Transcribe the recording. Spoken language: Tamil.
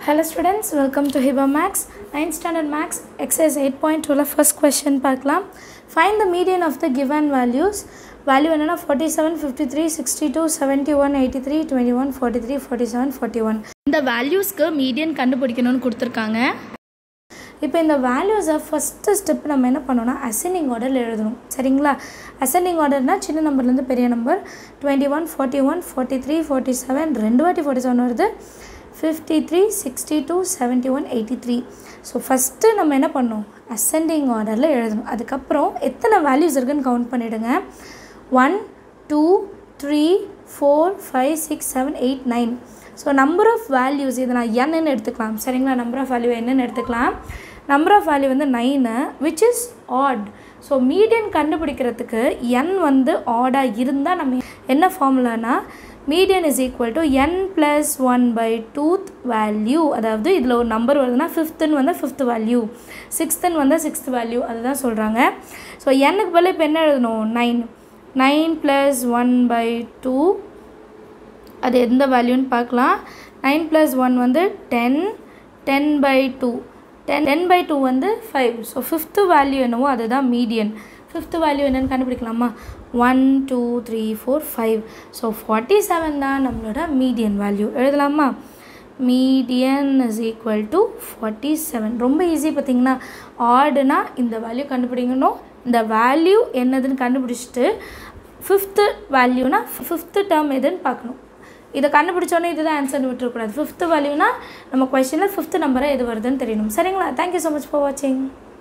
Hello students, welcome to Hiba Max. 9th standard Max, exercise 8.2 first question பார்க்கலாம் Find the median of the given values. Value என்னன்னா 47, 53, 62, 71, 83, 21, 43, 47, 41. இந்த வேல்யூஸ்க்கு மீடியன் கண்டுபிடிக்கணும்னு கொடுத்துருக்காங்க இப்போ இந்த வேல்யூஸை ஃபஸ்ட்டு ஸ்டெப் நம்ம என்ன பண்ணோம்னா அசெண்டிங் ஆர்டரில் எழுதணும் சரிங்களா அசெண்டிங் ஆர்டர்னால் சின்ன நம்பர்லேருந்து பெரிய number twenty one forty one forty three forty seven ரெண்டு வாட்டி ஃபார்ட்டி செவன் வருது fifty three sixty two seventy one eighty three so first நம்ம என்ன பண்ணோம் அசெண்டிங் ஆர்டரில் எழுதணும் அதுக்கப்புறம் எத்தனை வேல்யூஸ் இருக்குன்னு கவுண்ட் பண்ணிவிடுங்க one two three four five six seven eight nine so number of values இதை நான் என்னன்னு எடுத்துக்கலாம் சரிங்களா நம்பர் ஆஃப் வேல்யூ என்னன்னு எடுத்துக்கலாம் நம்பர் ஆஃப் வேல்யூ வந்து nine which is odd so median கண்டுபிடிக்கிறதுக்கு என் வந்து ஆடாக இருந்தால் நம்ம என்ன ஃபார்முலானா median is equal to n plus one by twoth value அதாவது இதில் ஒரு நம்பர் வருதுன்னா ஃபிஃப்த்துன்னு வந்து ஃபிஃப்த் வேல்யூ சிக்ஸ்த்துன்னு வந்து சிக்ஸ்த் வேல்யூ அதுதான் சொல்கிறாங்க ஸோ என்னுக்கு பதில் இப்போ என்ன எழுதணும் nine nine plus one by two அது எந்த வேல்யூன்னு பார்க்கலாம் நைன் ப்ளஸ் ஒன் வந்து ten ten by two ten ten by two வந்து ஃபைவ் ஸோ ஃபிஃப்த்து வேல்யூ என்னவோ அதுதான் மீடியன் ஃபிஃப்த்து வேல்யூ என்னென்னு கண்டுபிடிக்கலாமா one two three four five so forty seven தான் நம்மளோட மீடியன் வேல்யூ எழுதலாமா median is equal to forty seven ரொம்ப ஈஸி பார்த்தீங்கன்னா ஆடுனா இந்த வேல்யூ கண்டுபிடிக்கணும் இந்த வேல்யூ என்னதுன்னு கண்டுபிடிச்சிட்டு ஃபிஃப்த்து வேல்யூனா ஃபிஃப்த்து டேர்ம் எதுன்னு பார்க்கணும் இதை கண்டுபிடிச்சோன்னே இதுதான் ஆன்சர்னு விட்டுறக்கூடாது ஃபிஃப்த்து வேல்யூனா நம்ம கொஷனில் ஃபிஃப்த்து நம்பராக எது வருதுன்னு தெரியணும் சரிங்களா தேங்க்யூ ஸோ மச் ஃபார் வாட்சிங்